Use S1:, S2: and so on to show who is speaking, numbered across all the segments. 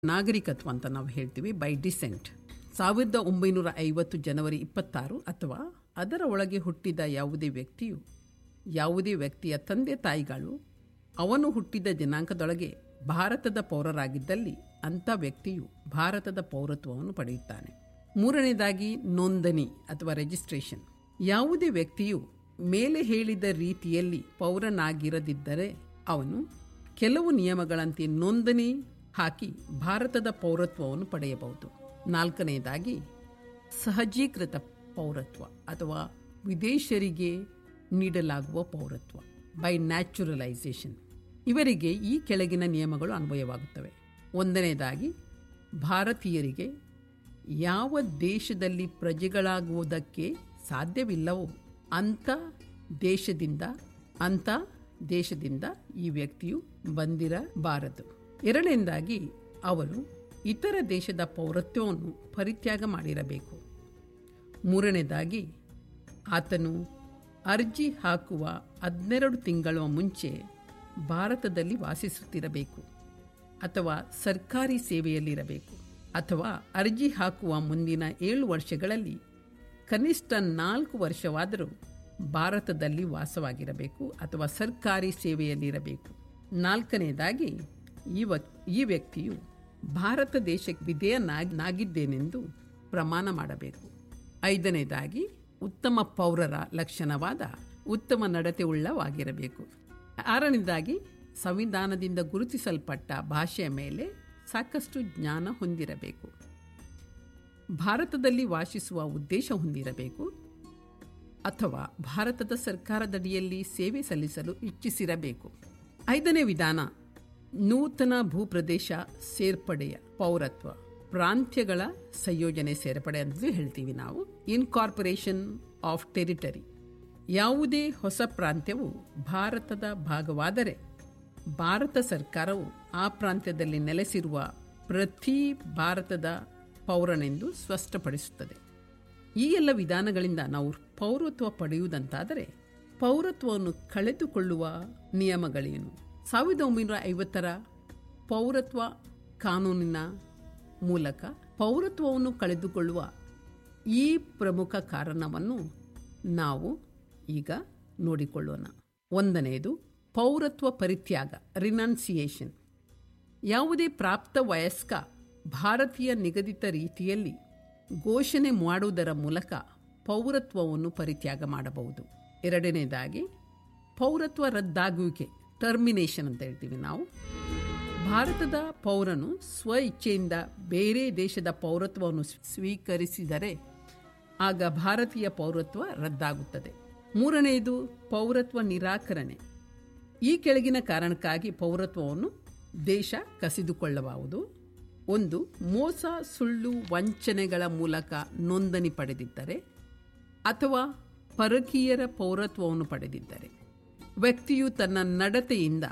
S1: ನಾಗರಿಕತ್ವ ಅಂತ ನಾವು ಹೇಳ್ತೀವಿ ಬೈ ಡಿಸೆಂಟ್ ಸಾವಿರದ ಒಂಬೈನೂರ ಐವತ್ತು ಜನವರಿ ಇಪ್ಪತ್ತಾರು ಅಥವಾ ಅದರ ಒಳಗೆ ಹುಟ್ಟಿದ ಯಾವುದೇ ವ್ಯಕ್ತಿಯು ಯಾವುದೇ ವ್ಯಕ್ತಿಯ ತಂದೆ ತಾಯಿಗಳು ಅವನು ಹುಟ್ಟಿದ ದಿನಾಂಕದೊಳಗೆ ಭಾರತದ ಪೌರರಾಗಿದ್ದಲ್ಲಿ ಅಂಥ ವ್ಯಕ್ತಿಯು ಭಾರತದ ಪೌರತ್ವವನ್ನು ಪಡೆಯುತ್ತಾನೆ ಮೂರನೇದಾಗಿ ನೋಂದಣಿ ಅಥವಾ ರಿಜಿಸ್ಟ್ರೇಷನ್ ಯಾವುದೇ ವ್ಯಕ್ತಿಯು ಮೇಲೆ ಹೇಳಿದ ರೀತಿಯಲ್ಲಿ ಪೌರನಾಗಿರದಿದ್ದರೆ ಅವನು ಕೆಲವು ನಿಯಮಗಳಂತೆ ನೋಂದಣಿ ಹಾಕಿ ಭಾರತದ ಪೌರತ್ವವನ್ನು ಪಡೆಯಬಹುದು ನಾಲ್ಕನೆಯದಾಗಿ ಸಹಜೀಕೃತ ಪೌರತ್ವ ಅಥವಾ ವಿದೇಶರಿಗೆ ನೀಡಲಾಗುವ ಪೌರತ್ವ ಬೈ ನ್ಯಾಚುರಲೈಸೇಷನ್ ಇವರಿಗೆ ಈ ಕೆಳಗಿನ ನಿಯಮಗಳು ಅನ್ವಯವಾಗುತ್ತವೆ ಒಂದನೇದಾಗಿ ಭಾರತೀಯರಿಗೆ ಯಾವ ದೇಶದಲ್ಲಿ ಪ್ರಜೆಗಳಾಗುವುದಕ್ಕೆ ಸಾಧ್ಯವಿಲ್ಲವೋ ಅಂಥ ದೇಶದಿಂದ ಅಂಥ ದೇಶದಿಂದ ಈ ವ್ಯಕ್ತಿಯು ಬಂದಿರಬಾರದು ಎರಡನೇದಾಗಿ ಅವರು ಇತರ ದೇಶದ ಪೌರತ್ವವನ್ನು ಪರಿತ್ಯಾಗ ಮಾಡಿರಬೇಕು ಮೂರನೇದಾಗಿ ಆತನು ಅರ್ಜಿ ಹಾಕುವ ಹದಿನೆರಡು ತಿಂಗಳ ಮುಂಚೆ ಭಾರತದಲ್ಲಿ ವಾಸಿಸುತ್ತಿರಬೇಕು ಅಥವಾ ಸರ್ಕಾರಿ ಸೇವೆಯಲ್ಲಿರಬೇಕು ಅಥವಾ ಅರ್ಜಿ ಹಾಕುವ ಮುಂದಿನ ಏಳು ವರ್ಷಗಳಲ್ಲಿ ಕನಿಷ್ಠ ನಾಲ್ಕು ವರ್ಷವಾದರೂ ಭಾರತದಲ್ಲಿ ವಾಸವಾಗಿರಬೇಕು ಅಥವಾ ಸರ್ಕಾರಿ ಸೇವೆಯಲ್ಲಿರಬೇಕು ನಾಲ್ಕನೇದಾಗಿ ಈ ವ ಈ ವ್ಯಕ್ತಿಯು ಭಾರತ ದೇಶಕ್ಕೆ ವಿಧೇಯನಾಗಿದ್ದೇನೆಂದು ಪ್ರಮಾಣ ಮಾಡಬೇಕು ಐದನೇದಾಗಿ ಉತ್ತಮ ಪೌರರ ಲಕ್ಷಣವಾದ ಉತ್ತಮ ನಡತೆ ಉಳ್ಳವಾಗಿರಬೇಕು ಆರನೇದಾಗಿ ಸಂವಿಧಾನದಿಂದ ಗುರುತಿಸಲ್ಪಟ್ಟ ಭಾಷೆಯ ಮೇಲೆ ಸಾಕಷ್ಟು ಜ್ಞಾನ ಹೊಂದಿರಬೇಕು ಭಾರತದಲ್ಲಿ ವಾಸಿಸುವ ಉದ್ದೇಶ ಹೊಂದಿರಬೇಕು ಅಥವಾ ಭಾರತದ ಸರ್ಕಾರದಡಿಯಲ್ಲಿ ಸೇವೆ ಸಲ್ಲಿಸಲು ಇಚ್ಛಿಸಿರಬೇಕು ಐದನೇ ವಿಧಾನ ನೂತನ ಭೂಪ್ರದೇಶ ಸೇರ್ಪಡೆಯ ಪೌರತ್ವ ಪ್ರಾಂತ್ಯಗಳ ಸಂಯೋಜನೆ ಸೇರ್ಪಡೆ ಅಂತಲೂ ಹೇಳ್ತೀವಿ ನಾವು ಇನ್ಕಾರ್ಪೊರೇಷನ್ ಆಫ್ ಟೆರಿಟರಿ ಯಾವುದೇ ಹೊಸ ಪ್ರಾಂತ್ಯವು ಭಾರತದ ಭಾಗವಾದರೆ ಭಾರತ ಸರ್ಕಾರವು ಆ ಪ್ರಾಂತ್ಯದಲ್ಲಿ ನೆಲೆಸಿರುವ ಪ್ರತಿ ಭಾರತದ ಪೌರನೆಂದು ಸ್ಪಷ್ಟಪಡಿಸುತ್ತದೆ ಈ ಎಲ್ಲ ವಿಧಾನಗಳಿಂದ ನಾವು ಪೌರತ್ವ ಪಡೆಯುವುದಂತಾದರೆ ಪೌರತ್ವವನ್ನು ಕಳೆದುಕೊಳ್ಳುವ ನಿಯಮಗಳೇನು ಸಾವಿರದ ಒಂಬೈನೂರ ಐವತ್ತರ ಪೌರತ್ವ ಕಾನೂನಿನ ಮೂಲಕ ಪೌರತ್ವವನ್ನು ಕಳೆದುಕೊಳ್ಳುವ ಈ ಪ್ರಮುಖ ಕಾರಣವನ್ನು ನಾವು ಈಗ ನೋಡಿಕೊಳ್ಳೋಣ ಒಂದನೆಯದು ಪೌರತ್ವ ಪರಿತ್ಯಾಗ ರಿನನ್ಸಿಯೇಷನ್ ಯಾವುದೇ ಪ್ರಾಪ್ತ ವಯಸ್ಕ ಭಾರತೀಯ ನಿಗದಿತ ರೀತಿಯಲ್ಲಿ ಘೋಷಣೆ ಮಾಡುವುದರ ಮೂಲಕ ಪೌರತ್ವವನ್ನು ಪರಿತ್ಯಾಗ ಮಾಡಬಹುದು ಎರಡನೇದಾಗಿ ಪೌರತ್ವ ರದ್ದಾಗುವಿಕೆ ಟರ್ಮಿನೇಷನ್ ಅಂತ ಹೇಳ್ತೀವಿ ನಾವು ಭಾರತದ ಪೌರನು ಸ್ವ ಇಚ್ಛೆಯಿಂದ ಬೇರೆ ದೇಶದ ಪೌರತ್ವವನ್ನು ಸ್ವೀಕರಿಸಿದರೆ ಆಗ ಭಾರತೀಯ ಪೌರತ್ವ ರದ್ದಾಗುತ್ತದೆ ಮೂರನೆಯದು ಪೌರತ್ವ ನಿರಾಕರಣೆ ಈ ಕೆಳಗಿನ ಕಾರಣಕ್ಕಾಗಿ ಪೌರತ್ವವನ್ನು ದೇಶ ಕಸಿದುಕೊಳ್ಳಬಹುದು ಒಂದು ಮೋಸ ಸುಳ್ಳು ವಂಚನೆಗಳ ಮೂಲಕ ನೋಂದಣಿ ಪಡೆದಿದ್ದರೆ ಅಥವಾ ಪರಕೀಯರ ಪೌರತ್ವವನ್ನು ಪಡೆದಿದ್ದರೆ ವ್ಯಕ್ತಿಯು ತನ್ನ ನಡತೆಯಿಂದ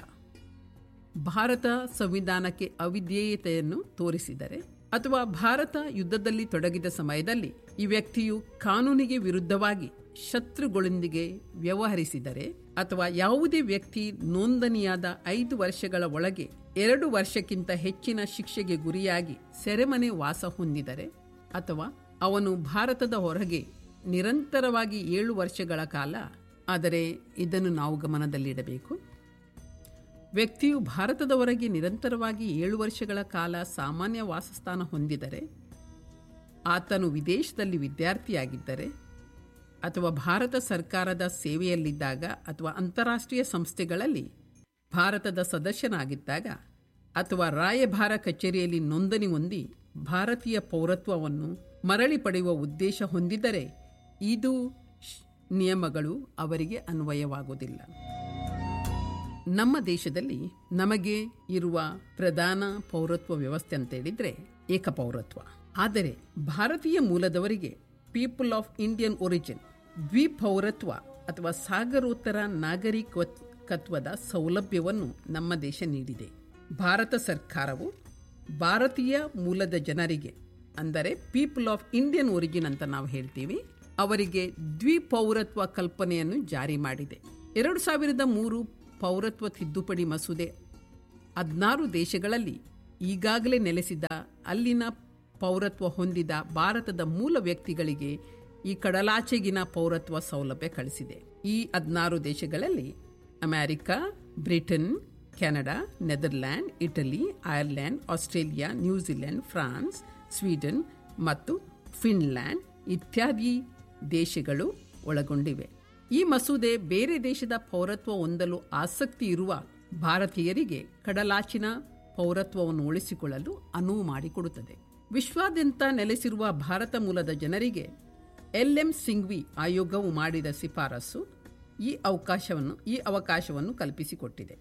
S1: ಭಾರತ ಸಂವಿಧಾನಕ್ಕೆ ಅವಿಧೇಯತೆಯನ್ನು ತೋರಿಸಿದರೆ ಅಥವಾ ಭಾರತ ಯುದ್ಧದಲ್ಲಿ ತೊಡಗಿದ ಸಮಯದಲ್ಲಿ ಈ ವ್ಯಕ್ತಿಯು ಕಾನೂನಿಗೆ ವಿರುದ್ಧವಾಗಿ ಶತ್ರುಗಳೊಂದಿಗೆ ವ್ಯವಹರಿಸಿದರೆ ಅಥವಾ ಯಾವುದೇ ವ್ಯಕ್ತಿ ನೋಂದಣಿಯಾದ ಐದು ವರ್ಷಗಳ ಒಳಗೆ ಎರಡು ವರ್ಷಕ್ಕಿಂತ ಹೆಚ್ಚಿನ ಶಿಕ್ಷೆಗೆ ಗುರಿಯಾಗಿ ಸೆರೆಮನೆ ವಾಸ ಹೊಂದಿದರೆ ಅಥವಾ ಅವನು ಭಾರತದ ಹೊರಗೆ ನಿರಂತರವಾಗಿ ಏಳು ವರ್ಷಗಳ ಕಾಲ ಆದರೆ ಇದನ್ನು ನಾವು ಗಮನದಲ್ಲಿಡಬೇಕು ವ್ಯಕ್ತಿಯು ಭಾರತದ ಹೊರಗೆ ನಿರಂತರವಾಗಿ ಏಳು ವರ್ಷಗಳ ಕಾಲ ಸಾಮಾನ್ಯ ವಾಸಸ್ಥಾನ ಹೊಂದಿದರೆ ಆತನು ವಿದೇಶದಲ್ಲಿ ವಿದ್ಯಾರ್ಥಿಯಾಗಿದ್ದರೆ ಅಥವಾ ಭಾರತ ಸರ್ಕಾರದ ಸೇವೆಯಲ್ಲಿದ್ದಾಗ ಅಥವಾ ಅಂತಾರಾಷ್ಟ್ರೀಯ ಸಂಸ್ಥೆಗಳಲ್ಲಿ ಭಾರತದ ಸದಸ್ಯನಾಗಿದ್ದಾಗ ಅಥವಾ ರಾಯಭಾರ ಕಚೇರಿಯಲ್ಲಿ ನೋಂದಣಿ ಹೊಂದಿ ಭಾರತೀಯ ಪೌರತ್ವವನ್ನು ಮರಳಿ ಪಡೆಯುವ ಉದ್ದೇಶ ಹೊಂದಿದ್ದರೆ ಇದು ನಿಯಮಗಳು ಅವರಿಗೆ ಅನ್ವಯವಾಗುವುದಿಲ್ಲ ನಮ್ಮ ದೇಶದಲ್ಲಿ ನಮಗೆ ಇರುವ ಪ್ರಧಾನ ಪೌರತ್ವ ವ್ಯವಸ್ಥೆ ಅಂತ ಹೇಳಿದ್ರೆ ಏಕಪೌರತ್ವ ಆದರೆ ಭಾರತೀಯ ಮೂಲದವರಿಗೆ ಪೀಪಲ್ ಆಫ್ ಇಂಡಿಯನ್ ಒರಿಜಿನ್ ದ್ವಿಪೌರತ್ವ ಅಥವಾ ಸಾಗರೋತ್ತರ ನಾಗರಿಕತ್ವದ ಸೌಲಭ್ಯವನ್ನು ನಮ್ಮ ದೇಶ ನೀಡಿದೆ ಭಾರತ ಸರ್ಕಾರವು ಭಾರತೀಯ ಮೂಲದ ಜನರಿಗೆ ಅಂದರೆ ಪೀಪಲ್ ಆಫ್ ಇಂಡಿಯನ್ ಒರಿಜಿನ್ ಅಂತ ನಾವು ಹೇಳ್ತೀವಿ ಅವರಿಗೆ ದ್ವಿಪೌರತ್ವ ಕಲ್ಪನೆಯನ್ನು ಜಾರಿ ಮಾಡಿದೆ ಎರಡು ಸಾವಿರದ ಮೂರು ಪೌರತ್ವ ತಿದ್ದುಪಡಿ ಮಸೂದೆ ಹದಿನಾರು ದೇಶಗಳಲ್ಲಿ ಈಗಾಗಲೇ ನೆಲೆಸಿದ ಅಲ್ಲಿನ ಪೌರತ್ವ ಹೊಂದಿದ ಭಾರತದ ಮೂಲ ವ್ಯಕ್ತಿಗಳಿಗೆ ಈ ಕಡಲಾಚೆಗಿನ ಪೌರತ್ವ ಸೌಲಭ್ಯ ಕಳಿಸಿದೆ ಈ ಹದಿನಾರು ದೇಶಗಳಲ್ಲಿ America Britain Canada Netherland Italy Ireland Australia New Zealand France Sweden ಮತ್ತು ಫಿನ್ಲ್ಯಾಂಡ್ ಇತ್ಯಾದಿ ದೇಶಗಳು ಒಳಗೊಂಡಿವೆ ಈ ಮಸೂದೆ ಬೇರೆ ದೇಶದ ಪೌರತ್ವ ಹೊಂದಲು ಆಸಕ್ತಿ ಇರುವ ಭಾರತೀಯರಿಗೆ ಕಡಲಾಚಿನ ಪೌರತ್ವವನ್ನು ಉಳಿಸಿಕೊಳ್ಳಲು ಅನುವು ಮಾಡಿಕೊಡುತ್ತದೆ ವಿಶ್ವಾದ್ಯಂತ ನೆಲೆಸಿರುವ ಭಾರತ ಮೂಲದ ಜನರಿಗೆ ಎಲ್ಎಂ ಸಿಂಘ್ವಿ ಆಯೋಗವು ಮಾಡಿದ ಶಿಫಾರಸು ಈ ಅವಕಾಶವನ್ನು ಈ ಅವಕಾಶವನ್ನು ಕಲ್ಪಿಸಿಕೊಟ್ಟಿದೆ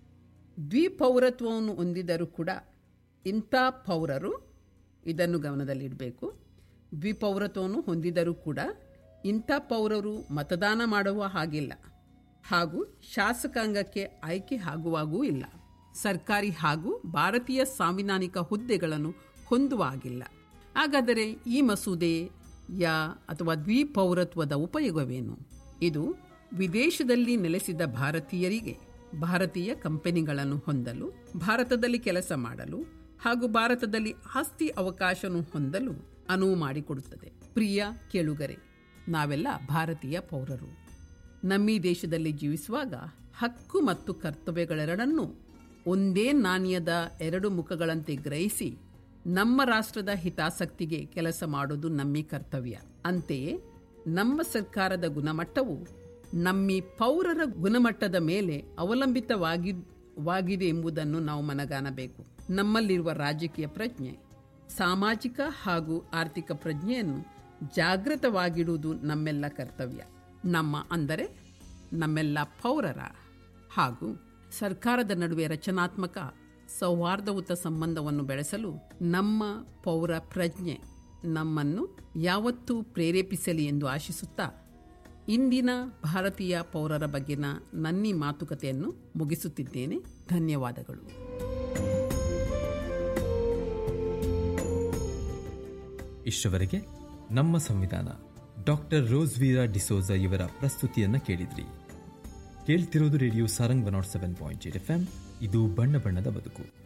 S1: ದ್ವಿಪೌರತ್ವವನ್ನು ಹೊಂದಿದರೂ ಕೂಡ ಇಂಥ ಪೌರರು ಇದನ್ನು ಗಮನದಲ್ಲಿಡಬೇಕು ದ್ವಿಪೌರತ್ವವನ್ನು ಹೊಂದಿದರೂ ಕೂಡ ಇಂಥ ಪೌರರು ಮತದಾನ ಮಾಡುವ ಹಾಗಿಲ್ಲ ಹಾಗೂ ಶಾಸಕಾಂಗಕ್ಕೆ ಆಯ್ಕೆ ಆಗುವಾಗೂ ಇಲ್ಲ ಸರ್ಕಾರಿ ಹಾಗೂ ಭಾರತೀಯ ಸಾಂವಿಧಾನಿಕ ಹುದ್ದೆಗಳನ್ನು ಹೊಂದುವ ಹಾಗಿಲ್ಲ ಹಾಗಾದರೆ ಈ ಮಸೂದೆಯ ಅಥವಾ ದ್ವಿಪೌರತ್ವದ ಉಪಯೋಗವೇನು ಇದು ವಿದೇಶದಲ್ಲಿ ನೆಲೆಸಿದ ಭಾರತೀಯರಿಗೆ ಭಾರತೀಯ ಕಂಪನಿಗಳನ್ನು ಹೊಂದಲು ಭಾರತದಲ್ಲಿ ಕೆಲಸ ಮಾಡಲು ಹಾಗೂ ಭಾರತದಲ್ಲಿ ಆಸ್ತಿ ಅವಕಾಶವನ್ನು ಹೊಂದಲು ಅನುವು ಮಾಡಿಕೊಡುತ್ತದೆ ಪ್ರಿಯ ಕೇಳುಗರೆ ನಾವೆಲ್ಲ ಭಾರತೀಯ ಪೌರರು ನಮ್ಮಿ ದೇಶದಲ್ಲಿ ಜೀವಿಸುವಾಗ ಹಕ್ಕು ಮತ್ತು ಕರ್ತವ್ಯಗಳೆರಡನ್ನೂ ಒಂದೇ ನಾಣ್ಯದ ಎರಡು ಮುಖಗಳಂತೆ ಗ್ರಹಿಸಿ ನಮ್ಮ ರಾಷ್ಟ್ರದ ಹಿತಾಸಕ್ತಿಗೆ ಕೆಲಸ ಮಾಡುವುದು ನಮ್ಮಿ ಕರ್ತವ್ಯ ಅಂತೆಯೇ ನಮ್ಮ ಸರ್ಕಾರದ ಗುಣಮಟ್ಟವು ನಮ್ಮಿ ಪೌರರ ಗುಣಮಟ್ಟದ ಮೇಲೆ ಅವಲಂಬಿತವಾಗಿ ವಾಗಿದೆ ಎಂಬುದನ್ನು ನಾವು ಮನಗಾಣಬೇಕು ನಮ್ಮಲ್ಲಿರುವ ರಾಜಕೀಯ ಪ್ರಜ್ಞೆ ಸಾಮಾಜಿಕ ಹಾಗೂ ಆರ್ಥಿಕ ಪ್ರಜ್ಞೆಯನ್ನು ಜಾಗೃತವಾಗಿಡುವುದು ನಮ್ಮೆಲ್ಲ ಕರ್ತವ್ಯ ನಮ್ಮ ಅಂದರೆ ನಮ್ಮೆಲ್ಲ ಪೌರರ ಹಾಗೂ ಸರ್ಕಾರದ ನಡುವೆ ರಚನಾತ್ಮಕ ಸೌಹಾರ್ದಯುತ ಸಂಬಂಧವನ್ನು ಬೆಳೆಸಲು ನಮ್ಮ ಪೌರ ಪ್ರಜ್ಞೆ ನಮ್ಮನ್ನು ಯಾವತ್ತೂ ಪ್ರೇರೇಪಿಸಲಿ ಎಂದು ಆಶಿಸುತ್ತಾ ಇಂದಿನ ಭಾರತೀಯ ಪೌರರ ಬಗ್ಗೆನ ನನ್ನಿ ಮಾತುಕತೆಯನ್ನು ಮುಗಿಸುತ್ತಿದ್ದೇನೆ ಧನ್ಯವಾದಗಳು
S2: ಇಷ್ಟವರೆಗೆ ನಮ್ಮ ಸಂವಿಧಾನ ಡಾಕ್ಟರ್ ರೋಸ್ವೀರಾ ಡಿಸೋಜ ಇವರ ಪ್ರಸ್ತುತಿಯನ್ನ ಕೇಳಿದ್ರಿ ಕೇಳ್ತಿರೋದು radio Sarang one nought seven point eight F M ಇದು ಬಣ್ಣ ಬಣ್ಣದ ಬದುಕು